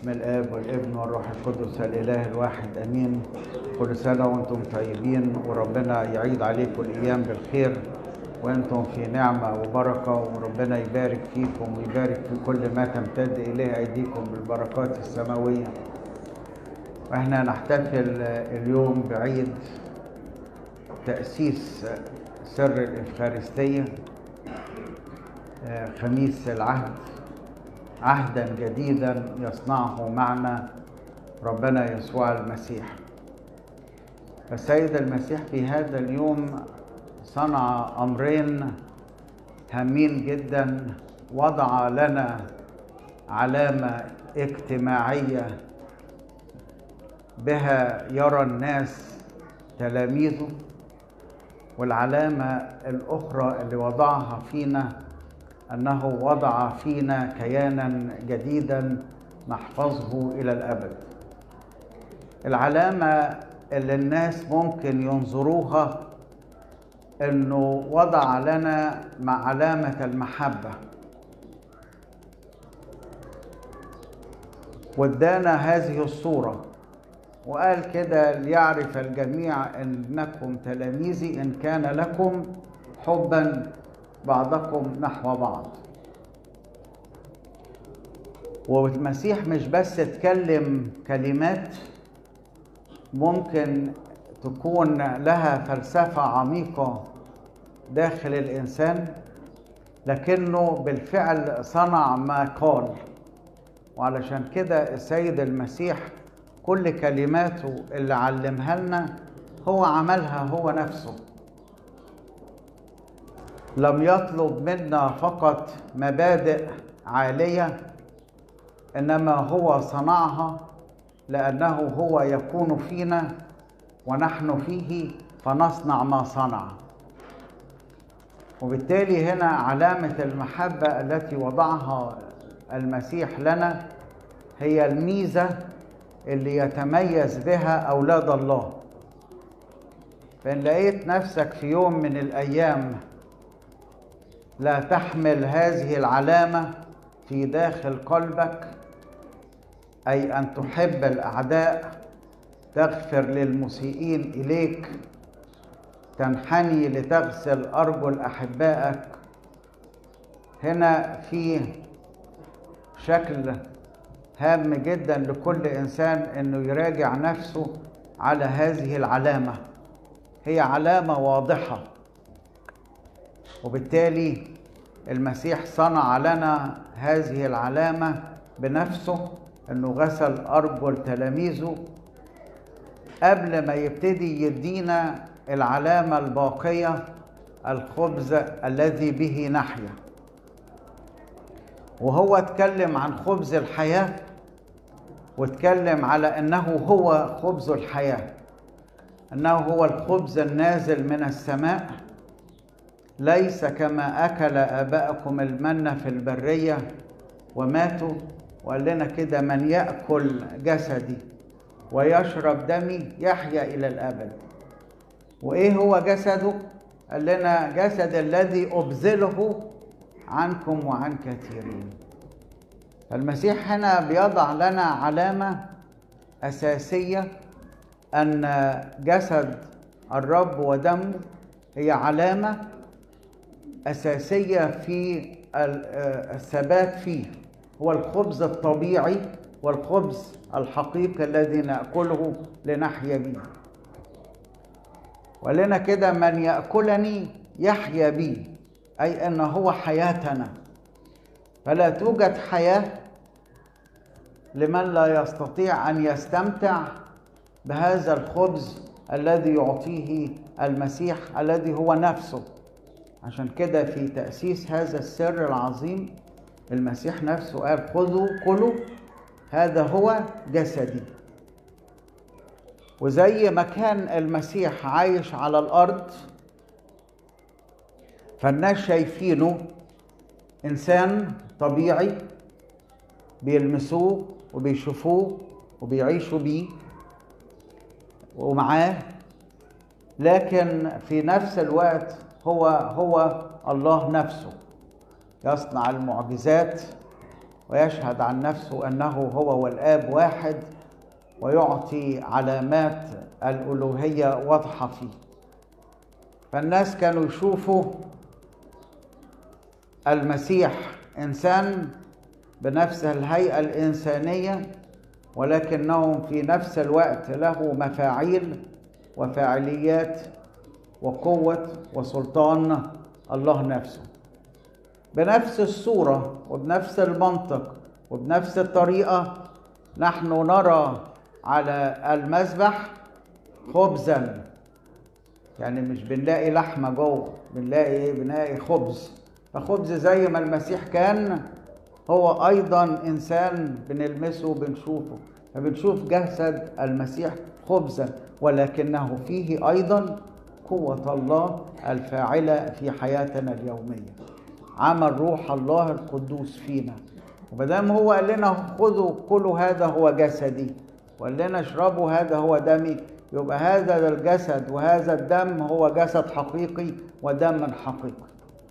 من الاب والابن والروح القدس الاله الواحد امين كل سنه وانتم طيبين وربنا يعيد عليكم الايام بالخير وانتم في نعمه وبركه وربنا يبارك فيكم ويبارك في كل ما تمتد اليه ايديكم بالبركات السماويه واحنا نحتفل اليوم بعيد تاسيس سر الافخارستيه خميس العهد عهدا جديدا يصنعه معنا ربنا يسوع المسيح فالسيد المسيح في هذا اليوم صنع امرين هامين جدا وضع لنا علامه اجتماعيه بها يرى الناس تلاميذه والعلامه الاخرى اللي وضعها فينا انه وضع فينا كيانا جديدا نحفظه الى الابد العلامه اللي الناس ممكن ينظروها انه وضع لنا مع علامه المحبه وادانا هذه الصوره وقال كده ليعرف الجميع انكم تلاميذي ان كان لكم حبا بعضكم نحو بعض والمسيح مش بس اتكلم كلمات ممكن تكون لها فلسفة عميقة داخل الإنسان لكنه بالفعل صنع ما قال وعلشان كده السيد المسيح كل كلماته اللي علمها لنا هو عملها هو نفسه لم يطلب منا فقط مبادئ عاليه انما هو صنعها لانه هو يكون فينا ونحن فيه فنصنع ما صنع وبالتالي هنا علامه المحبه التي وضعها المسيح لنا هي الميزه اللي يتميز بها اولاد الله فان لقيت نفسك في يوم من الايام لا تحمل هذه العلامه في داخل قلبك اي ان تحب الاعداء تغفر للمسيئين اليك تنحني لتغسل ارجل احبائك هنا في شكل هام جدا لكل انسان انه يراجع نفسه على هذه العلامه هي علامه واضحه وبالتالي المسيح صنع لنا هذه العلامة بنفسه انه غسل ارجل تلاميذه قبل ما يبتدي يدينا العلامة الباقية الخبز الذي به نحيا وهو اتكلم عن خبز الحياة واتكلم على انه هو خبز الحياة انه هو الخبز النازل من السماء ليس كما اكل اباءكم المن في البريه وماتوا وقال لنا كده من ياكل جسدي ويشرب دمي يحيا الى الابد وايه هو جسده قال لنا جسد الذي ابذله عنكم وعن كثيرين المسيح هنا بيضع لنا علامه اساسيه ان جسد الرب ودمه هي علامه اساسيه في الثبات فيه هو الخبز الطبيعي والخبز الحقيقي الذي ناكله لنحيا به ولنا كده من ياكلني يحيا بي اي ان هو حياتنا فلا توجد حياه لمن لا يستطيع ان يستمتع بهذا الخبز الذي يعطيه المسيح الذي هو نفسه عشان كده في تأسيس هذا السر العظيم المسيح نفسه قال خذوا كلوا هذا هو جسدي وزي ما كان المسيح عايش على الأرض فالناس شايفينه إنسان طبيعي بيلمسوه وبيشوفوه وبيعيشوا بيه ومعاه لكن في نفس الوقت هو هو الله نفسه يصنع المعجزات ويشهد عن نفسه انه هو والاب واحد ويعطي علامات الالوهيه واضحه فيه فالناس كانوا يشوفوا المسيح انسان بنفس الهيئه الانسانيه ولكنهم في نفس الوقت له مفاعيل وفاعليات وقوه وسلطان الله نفسه بنفس الصوره وبنفس المنطق وبنفس الطريقه نحن نرى على المذبح خبزا يعني مش بنلاقي لحمه جوه بنلاقي ايه بنلاقي خبز فخبز زي ما المسيح كان هو ايضا انسان بنلمسه وبنشوفه فبنشوف جسد المسيح خبزا ولكنه فيه ايضا قوه الله الفاعله في حياتنا اليوميه عمل روح الله القدوس فينا ومادام هو قال لنا خذوا كلوا هذا هو جسدي وقال لنا اشربوا هذا هو دمي يبقى هذا الجسد وهذا الدم هو جسد حقيقي ودم حقيقي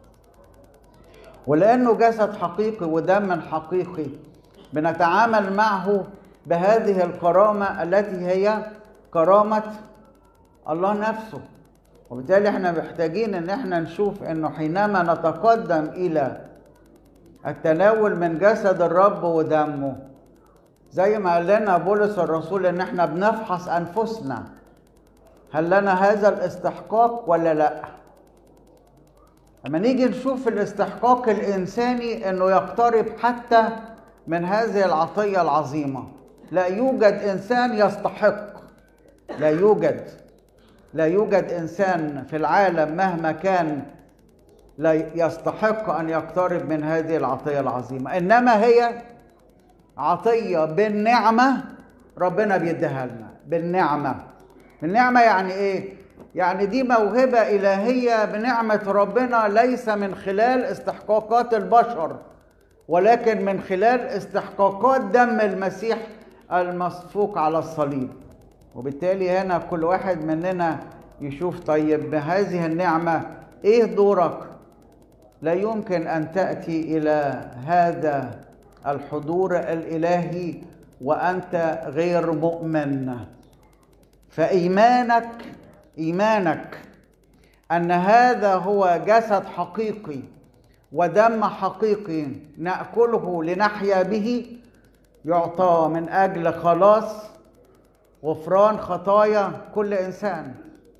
ولانه جسد حقيقي ودم حقيقي بنتعامل معه بهذه الكرامه التي هي كرامه الله نفسه وبالتالي احنا محتاجين ان احنا نشوف انه حينما نتقدم الى التناول من جسد الرب ودمه زي ما قال لنا بولس الرسول ان احنا بنفحص انفسنا هل لنا هذا الاستحقاق ولا لا لما نيجي نشوف الاستحقاق الانساني انه يقترب حتى من هذه العطيه العظيمه لا يوجد انسان يستحق لا يوجد لا يوجد انسان في العالم مهما كان لا يستحق ان يقترب من هذه العطيه العظيمه انما هي عطيه بالنعمه ربنا بيديها لنا بالنعمه بالنعمه يعني ايه يعني دي موهبه الهيه بنعمه ربنا ليس من خلال استحقاقات البشر ولكن من خلال استحقاقات دم المسيح المسفوك على الصليب وبالتالي هنا كل واحد مننا يشوف طيب بهذه النعمه ايه دورك لا يمكن ان تاتي الى هذا الحضور الالهي وانت غير مؤمن فايمانك ايمانك ان هذا هو جسد حقيقي ودم حقيقي ناكله لنحيا به يعطى من اجل خلاص غفران خطايا كل انسان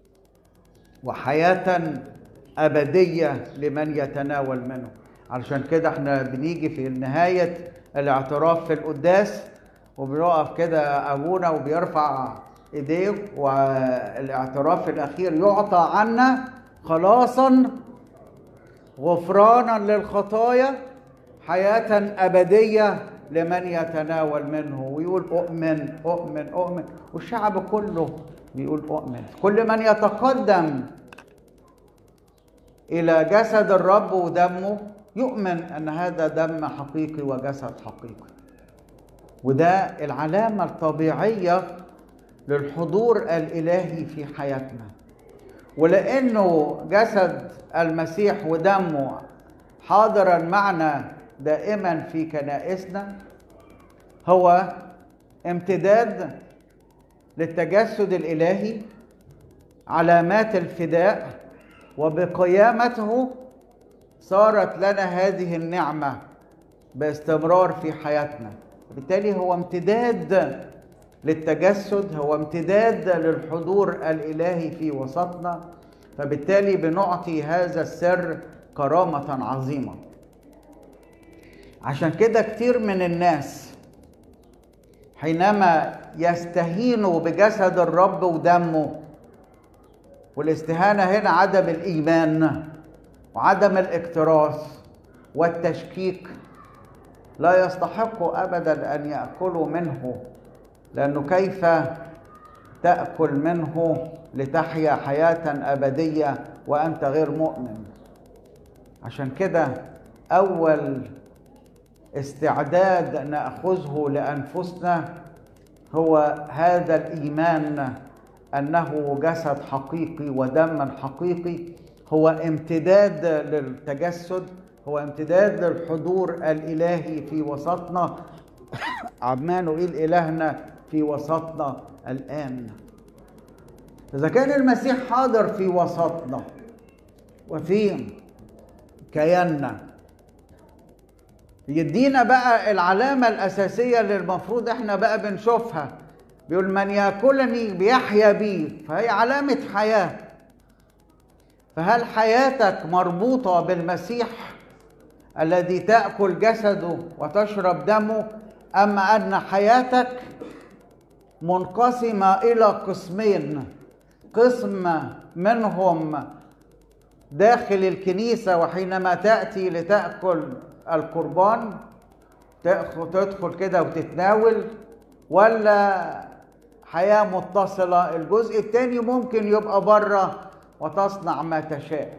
وحياه ابديه لمن يتناول منه علشان كده احنا بنيجي في نهايه الاعتراف في القداس وبنقف كده ابونا وبيرفع ايديه والاعتراف الاخير يعطى عنا خلاصا غفرانا للخطايا حياه ابديه لمن يتناول منه ويقول اؤمن اؤمن اؤمن والشعب كله بيقول اؤمن كل من يتقدم الى جسد الرب ودمه يؤمن ان هذا دم حقيقي وجسد حقيقي وده العلامه الطبيعيه للحضور الالهي في حياتنا ولانه جسد المسيح ودمه حاضرا معنا دائما في كنائسنا هو امتداد للتجسد الالهي علامات الفداء وبقيامته صارت لنا هذه النعمه باستمرار في حياتنا بالتالي هو امتداد للتجسد هو امتداد للحضور الالهي في وسطنا فبالتالي بنعطي هذا السر كرامه عظيمه عشان كده كتير من الناس حينما يستهينوا بجسد الرب ودمه والاستهانه هنا عدم الايمان وعدم الاكتراث والتشكيك لا يستحقوا ابدا ان ياكلوا منه لانه كيف تاكل منه لتحيا حياه ابديه وانت غير مؤمن عشان كده اول استعداد ناخذه لانفسنا هو هذا الايمان انه جسد حقيقي ودم حقيقي هو امتداد للتجسد هو امتداد للحضور الالهي في وسطنا عمانوئيل الهنا في وسطنا الان اذا كان المسيح حاضر في وسطنا وفي كياننا يدينا بقى العلامة الأساسية اللي المفروض احنا بقى بنشوفها بيقول من ياكلني بيحيا بي فهي علامة حياة فهل حياتك مربوطة بالمسيح الذي تأكل جسده وتشرب دمه أما أن حياتك منقسمة إلى قسمين قسم منهم داخل الكنيسة وحينما تأتي لتأكل القربان تدخل كده وتتناول ولا حياة متصلة الجزء الثاني ممكن يبقى بره وتصنع ما تشاء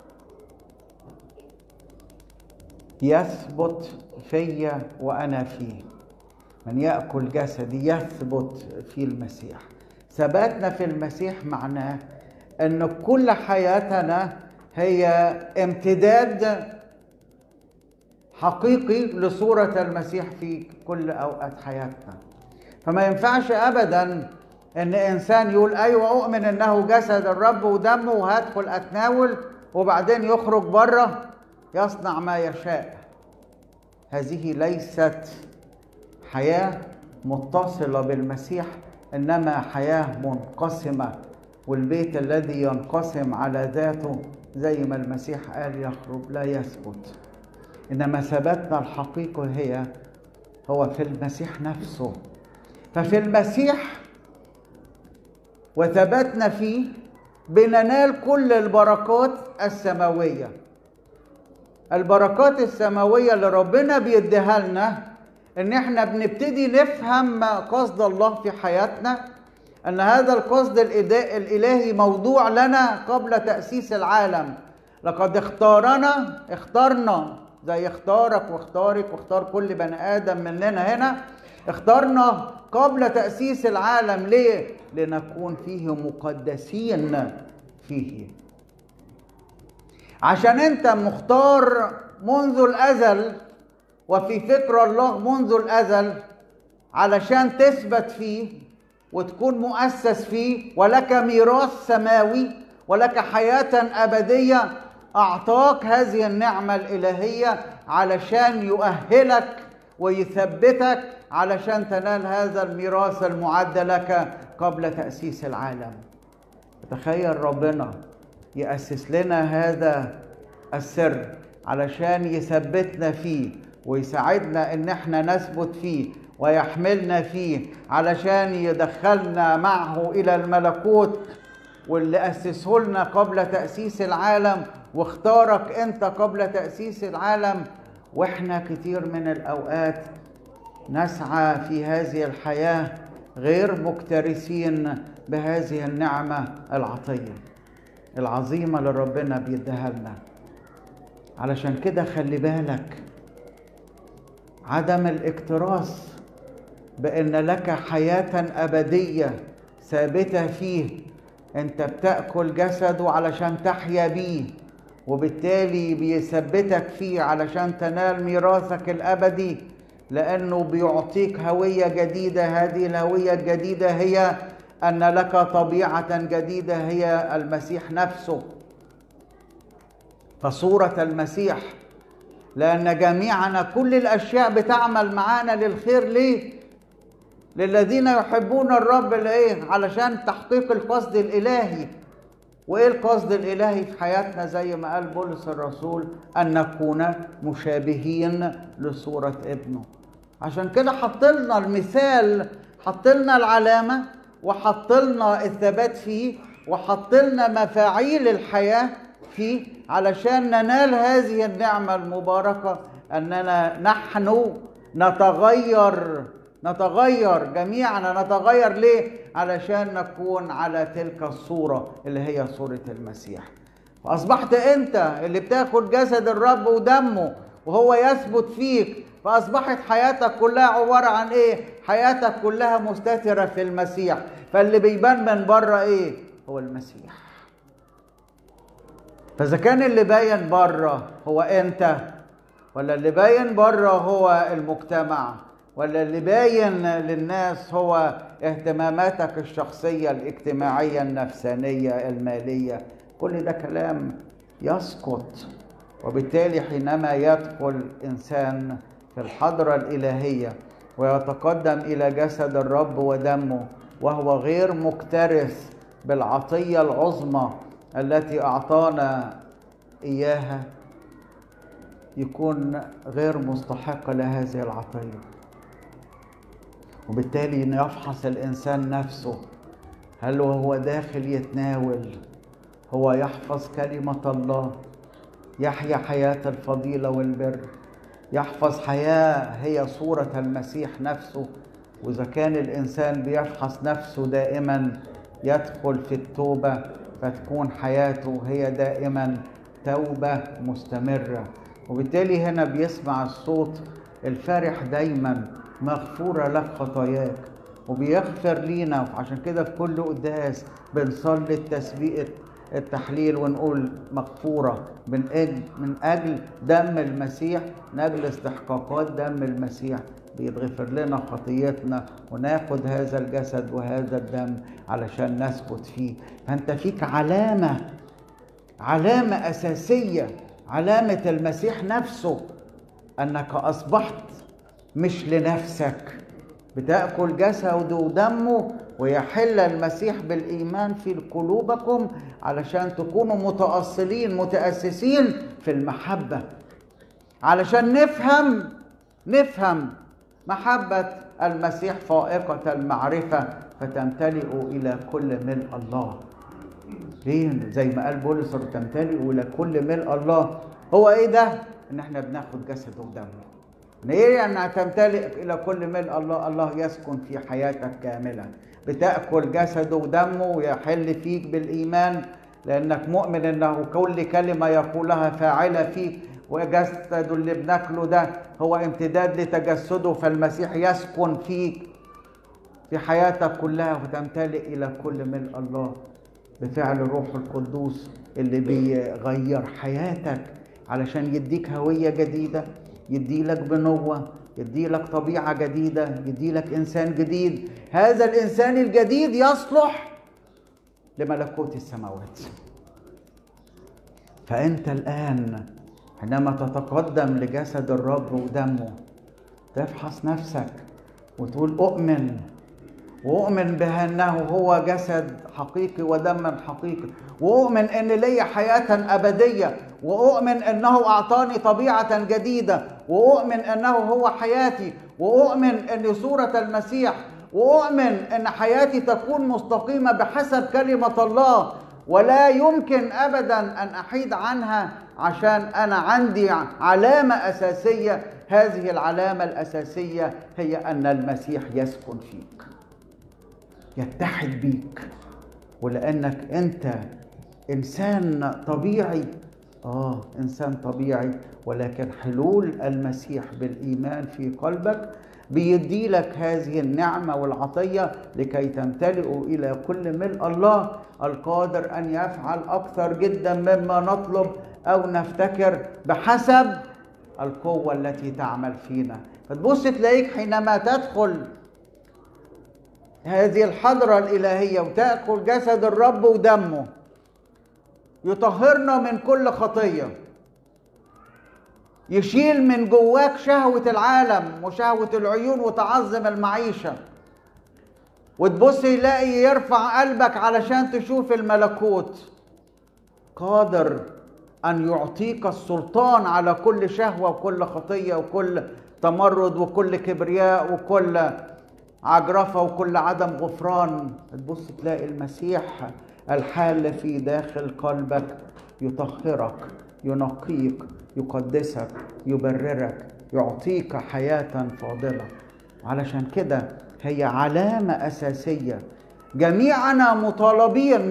يثبت فيا وأنا فيه من يأكل جسدي يثبت في المسيح ثباتنا في المسيح معناه أن كل حياتنا هي امتداد حقيقي لصورة المسيح في كل أوقات حياتنا فما ينفعش أبدا إن إنسان يقول أيوة أؤمن إنه جسد الرب ودمه وهدخل أتناول وبعدين يخرج بره يصنع ما يشاء هذه ليست حياة متصلة بالمسيح إنما حياة منقسمة والبيت الذي ينقسم على ذاته زي ما المسيح قال يخرج لا يثبت انما ثباتنا الحقيقي هي هو في المسيح نفسه ففي المسيح وثباتنا فيه بننال كل البركات السماويه البركات السماويه اللي ربنا بيديها لنا ان احنا بنبتدي نفهم قصد الله في حياتنا ان هذا القصد الالهي موضوع لنا قبل تاسيس العالم لقد اختارنا اختارنا زي اختارك واختارك واختار كل بني ادم مننا هنا اختارنا قبل تاسيس العالم ليه لنكون فيه مقدسين فيه عشان انت مختار منذ الازل وفي فكر الله منذ الازل علشان تثبت فيه وتكون مؤسس فيه ولك ميراث سماوي ولك حياه ابديه اعطاك هذه النعمه الالهيه علشان يؤهلك ويثبتك علشان تنال هذا الميراث المعد لك قبل تاسيس العالم تخيل ربنا ياسس لنا هذا السر علشان يثبتنا فيه ويساعدنا ان احنا نثبت فيه ويحملنا فيه علشان يدخلنا معه الى الملكوت واللي اسسه لنا قبل تاسيس العالم واختارك انت قبل تاسيس العالم واحنا كتير من الاوقات نسعى في هذه الحياه غير مكترثين بهذه النعمه العطيه العظيمه اللي ربنا بيديها لنا علشان كده خلي بالك عدم الاكتراث بان لك حياه ابديه ثابته فيه انت بتاكل جسده علشان تحيا بيه وبالتالي بيثبتك فيه علشان تنال ميراثك الابدي لانه بيعطيك هويه جديده هذه الهويه الجديده هي ان لك طبيعه جديده هي المسيح نفسه فصوره المسيح لان جميعنا كل الاشياء بتعمل معانا للخير ليه للذين يحبون الرب لايه علشان تحقيق القصد الالهي وايه القصد الالهي في حياتنا زي ما قال بولس الرسول ان نكون مشابهين لصوره ابنه عشان كده حط لنا المثال حط لنا العلامه وحط لنا الثبات فيه وحط لنا مفاعيل الحياه فيه علشان ننال هذه النعمه المباركه اننا نحن نتغير نتغير جميعنا نتغير ليه علشان نكون على تلك الصورة اللي هي صورة المسيح فأصبحت أنت اللي بتاخد جسد الرب ودمه وهو يثبت فيك فأصبحت حياتك كلها عبارة عن إيه؟ حياتك كلها مستترة في المسيح فاللي بيبان من بره إيه؟ هو المسيح فإذا كان اللي باين بره هو أنت ولا اللي باين بره هو المجتمع ولا اللي باين للناس هو اهتماماتك الشخصية الاجتماعية النفسانية المالية كل ده كلام يسقط وبالتالي حينما يدخل إنسان في الحضرة الإلهية ويتقدم إلى جسد الرب ودمه وهو غير مكترث بالعطية العظمى التي أعطانا إياها يكون غير مستحق لهذه العطية وبالتالي يفحص الإنسان نفسه هل وهو داخل يتناول هو يحفظ كلمة الله يحيا حياة الفضيلة والبر يحفظ حياة هي صورة المسيح نفسه وإذا كان الإنسان بيفحص نفسه دائما يدخل في التوبة فتكون حياته هي دائما توبة مستمرة وبالتالي هنا بيسمع الصوت الفرح دايما مغفورة لك خطاياك وبيغفر لينا عشان كده في كل قداس بنصلي التسبيح التحليل ونقول مغفورة من أجل من أجل دم المسيح من أجل استحقاقات دم المسيح بيتغفر لنا خطيتنا وناخد هذا الجسد وهذا الدم علشان نثبت فيه فأنت فيك علامة علامة أساسية علامة المسيح نفسه أنك أصبحت مش لنفسك بتأكل جسده ودمه ويحل المسيح بالإيمان في قلوبكم علشان تكونوا متأصلين متأسسين في المحبة علشان نفهم نفهم محبة المسيح فائقة المعرفة فتمتلئوا إلى كل ملء الله ليه زي ما قال بولس تمتلئوا إلى كل ملء الله هو إيه ده؟ إن إحنا بناخد جسده ودمه ليه أنها تمتلئ إلى كل ملء الله الله يسكن في حياتك كاملا بتأكل جسده ودمه ويحل فيك بالإيمان لأنك مؤمن أنه كل كلمة يقولها فاعلة فيك وجسده اللي بناكله ده هو امتداد لتجسده فالمسيح يسكن فيك في حياتك كلها وتمتلئ إلى كل ملء الله بفعل الروح القدوس اللي بيغير حياتك علشان يديك هوية جديدة يديلك بنوة يديلك طبيعة جديدة يديلك إنسان جديد هذا الإنسان الجديد يصلح لملكوت السماوات فأنت الآن حينما تتقدم لجسد الرب ودمه تفحص نفسك وتقول أؤمن وأؤمن بأنه هو جسد حقيقي ودم حقيقي وأؤمن أن لي حياة أبدية وأؤمن أنه أعطاني طبيعة جديدة وأؤمن أنه هو حياتي وأؤمن أن صورة المسيح وأؤمن أن حياتي تكون مستقيمة بحسب كلمة الله ولا يمكن أبدا أن أحيد عنها عشان أنا عندي علامة أساسية هذه العلامة الأساسية هي أن المسيح يسكن فيك يتحد بيك ولأنك أنت إنسان طبيعي آه إنسان طبيعي ولكن حلول المسيح بالإيمان في قلبك بيدي لك هذه النعمة والعطية لكي تمتلئوا إلى كل ملء الله القادر أن يفعل أكثر جدا مما نطلب أو نفتكر بحسب القوة التي تعمل فينا فتبص تلاقيك حينما تدخل هذه الحضرة الإلهية وتأكل جسد الرب ودمه يطهرنا من كل خطية يشيل من جواك شهوة العالم وشهوة العيون وتعظم المعيشة وتبص يلاقي يرفع قلبك علشان تشوف الملكوت قادر أن يعطيك السلطان على كل شهوة وكل خطية وكل تمرد وكل كبرياء وكل عجرفة وكل عدم غفران تبص تلاقي المسيح الحال في داخل قلبك يطهرك ينقيك يقدسك يبررك يعطيك حياة فاضلة علشان كده هي علامة أساسية جميعنا مطالبين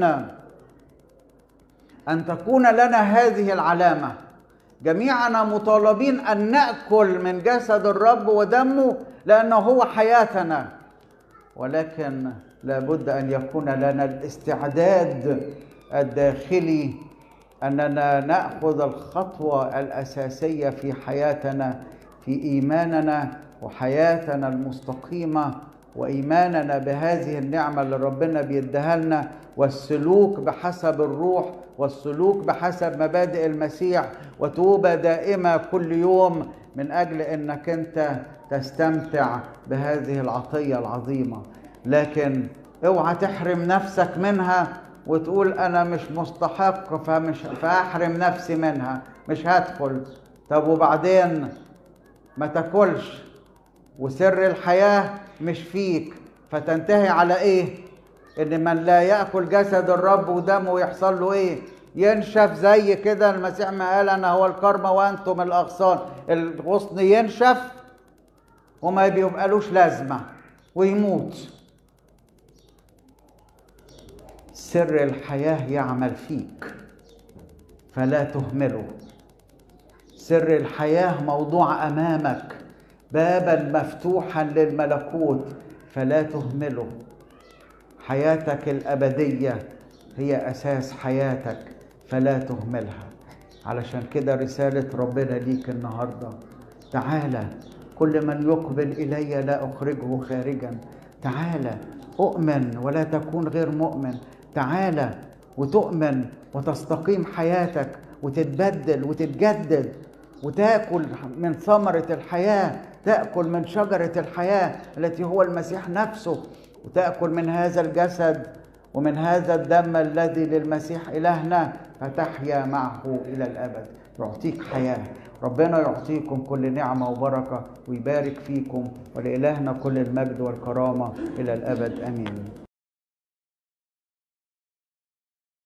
أن تكون لنا هذه العلامة جميعنا مطالبين أن نأكل من جسد الرب ودمه لأنه هو حياتنا ولكن لابد أن يكون لنا الاستعداد الداخلي اننا ناخذ الخطوه الاساسيه في حياتنا في ايماننا وحياتنا المستقيمه وايماننا بهذه النعمه اللي ربنا بيديها لنا والسلوك بحسب الروح والسلوك بحسب مبادئ المسيح وتوبه دائمه كل يوم من اجل انك انت تستمتع بهذه العطيه العظيمه لكن اوعى تحرم نفسك منها وتقول انا مش مستحق فمش فاحرم نفسي منها مش هدخل طب وبعدين ما تاكلش وسر الحياه مش فيك فتنتهي على ايه ان من لا ياكل جسد الرب ودمه يحصل له ايه ينشف زي كده المسيح ما قال انا هو الكرمة وانتم الاغصان الغصن ينشف وما بيبقالوش لازمه ويموت سر الحياه يعمل فيك فلا تهمله سر الحياه موضوع امامك بابا مفتوحا للملكوت فلا تهمله حياتك الابديه هي اساس حياتك فلا تهملها علشان كده رساله ربنا ليك النهارده تعالى كل من يقبل الي لا اخرجه خارجا تعالى اؤمن ولا تكون غير مؤمن تعالى وتؤمن وتستقيم حياتك وتتبدل وتتجدد وتاكل من ثمره الحياه تاكل من شجره الحياه التي هو المسيح نفسه وتاكل من هذا الجسد ومن هذا الدم الذي للمسيح الهنا فتحيا معه الى الابد يعطيك حياه ربنا يعطيكم كل نعمه وبركه ويبارك فيكم ولالهنا كل المجد والكرامه الى الابد امين